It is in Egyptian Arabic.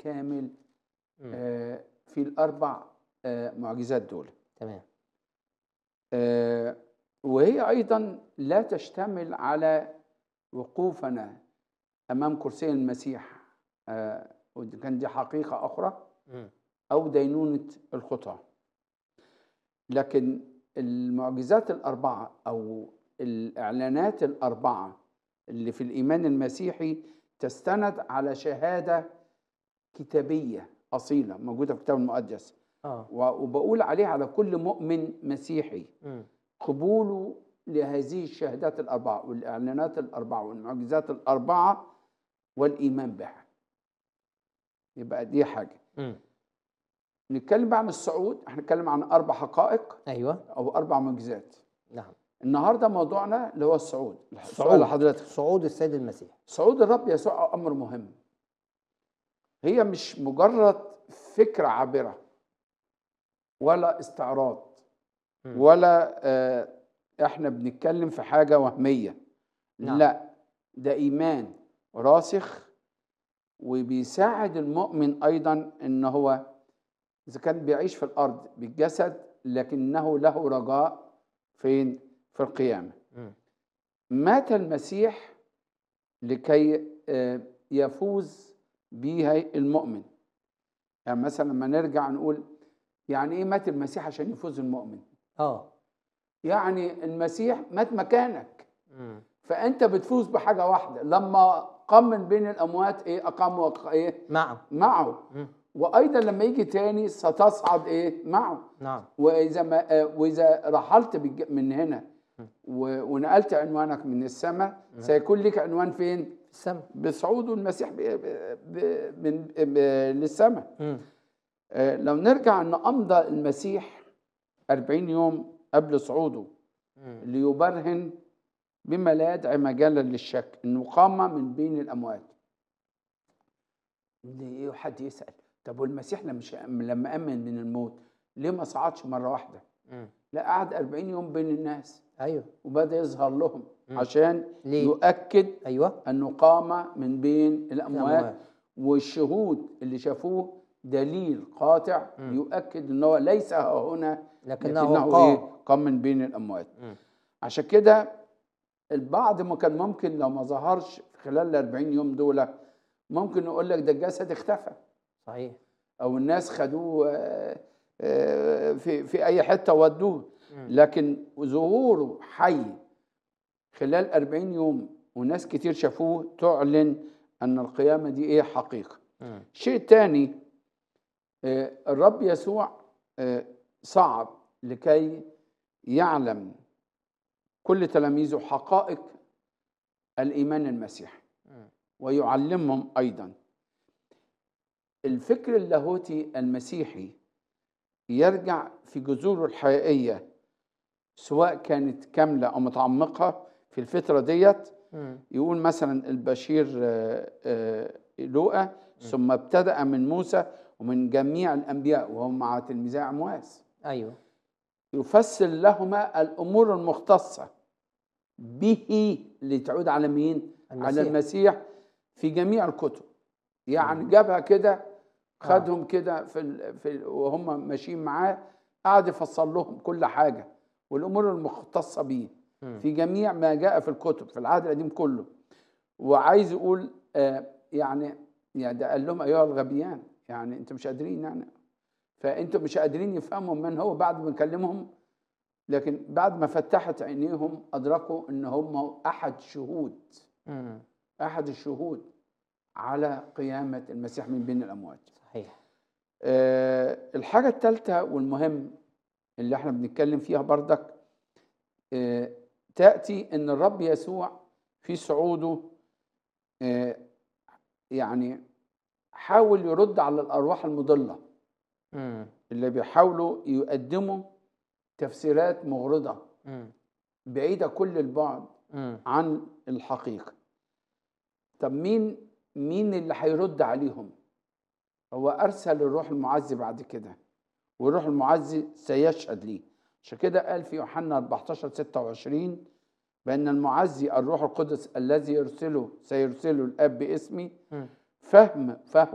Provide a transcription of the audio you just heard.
كامل مم. آه، في الاربع آه، معجزات دول تمام آه، وهي ايضا لا تشتمل على وقوفنا امام كرسي المسيح آه، ودي كان دي حقيقه اخرى مم. او دينونه الخطاه لكن المعجزات الاربعه او الاعلانات الاربعه اللي في الايمان المسيحي تستند على شهاده كتابيه اصيله موجوده في الكتاب المقدس اه و- وبقول عليه على كل مؤمن مسيحي مم. قبوله لهذه الشهادات الأربعة والإعلانات الأربعة والمعجزات الأربعة والإيمان بها يبقى دي حاجة مم. نتكلم بقى عن الصعود احنا نتكلم عن أربع حقائق ايوه أو أربع معجزات نعم النهاردة موضوعنا اللي هو الصعود الصعود. سؤال لحضرتك صعود السيد المسيح صعود الرب يسوع أمر مهم هي مش مجرد فكرة عابرة ولا استعراض مم. ولا آه، احنا بنتكلم في حاجة وهمية نعم. لا ده إيمان راسخ وبيساعد المؤمن أيضا إن هو إذا كان بيعيش في الأرض بالجسد لكنه له رجاء فين؟ في القيامة مم. مات المسيح لكي آه، يفوز بها المؤمن يعني مثلا لما نرجع نقول يعني ايه مات المسيح عشان يفوز المؤمن اه يعني المسيح مات مكانك مم. فانت بتفوز بحاجه واحده لما قام من بين الاموات ايه اقام وق- ايه معه معه مم. وايضا لما يجي تاني ستصعد ايه معه نعم واذا ما آه، واذا رحلت بالج- من هنا مم. و- ونقلت عنوانك من السماء نعم. سيكون لك عنوان فين في السماء بصعود المسيح ب- ب- ب- من ب- للسماء مم. آه، لو نرجع ان امضى المسيح 40 يوم قبل صعوده مم. ليبرهن بما لا يدعي مجالا للشك انه قام من بين الاموات ليه حد يسال طب والمسيح لما ش- لما امن من الموت ليه ما صعدش مره واحده مم. لا قعد 40 يوم بين الناس ايوه وبدا يظهر لهم مم. عشان ليه؟ يؤكد ايوه انه قام من بين الاموات الأموات. والشهود اللي شافوه دليل قاطع مم. يؤكد ان هو ليس ها هنا لكنه لكنه قام ايه قام من بين الاموات مم. عشان كده البعض ما كان ممكن لو ما ظهرش خلال ال 40 يوم دول ممكن نقول لك ده الجسد اختفى صحيح او الناس خدوه آه، آه، في في اي حته ودوه مم. لكن ظهوره حي خلال 40 يوم وناس كتير شافوه تعلن ان القيامه دي ايه حقيقه مم. شيء تاني آه، الرب يسوع آه، صعد لكي يعلم كل تلاميذه حقائق الايمان المسيحي مم. ويعلمهم ايضا الفكر اللاهوتي المسيحي يرجع في جذوره الحقيقيه سواء كانت كامله او متعمقه في الفتره ديت مم. يقول مثلا البشير آه، آه، لوقا ثم ابتدأ من موسى ومن جميع الأنبياء وهم مع تلميذي عمواس ايوه يفسر لهما الأمور المختصة به لتعود على مين؟ على المسيح. المسيح في جميع الكتب يعني جابها كده خدهم كده في, ال... في ال... وهم ماشيين معاه قعد يفسر لهم كل حاجة والأمور المختصة به مم. في جميع ما جاء في الكتب في العهد القديم كله وعايز يقول آه يعني يعني ده قال لهم ايها الغبيان يعني انتم مش قادرين يعني فانتم مش قادرين يفهموا من هو بعد ما كلمهم لكن بعد ما فتحت عينيهم ادركوا ان هم احد شهود مم. احد الشهود على قيامه المسيح من بين الاموات صحيح آه، الحاجة الثالثة والمهم اللي احنا بنتكلم فيها بردك آه، تأتي ان الرب يسوع في صعوده آه، يعني حاول يرد على الأرواح المضلة مم. اللي بيحاولوا يقدموا تفسيرات مغرضة مم. بعيدة كل البعد مم. عن الحقيقة طب مين مين اللي هيرد عليهم هو أرسل الروح المعزي بعد كده والروح المعزي سيشهد ليه عشان كده قال في يوحنا 14 26 بأن المعزي الروح القدس الذي يرسله سيرسله الآب باسمي مم. فهم فهم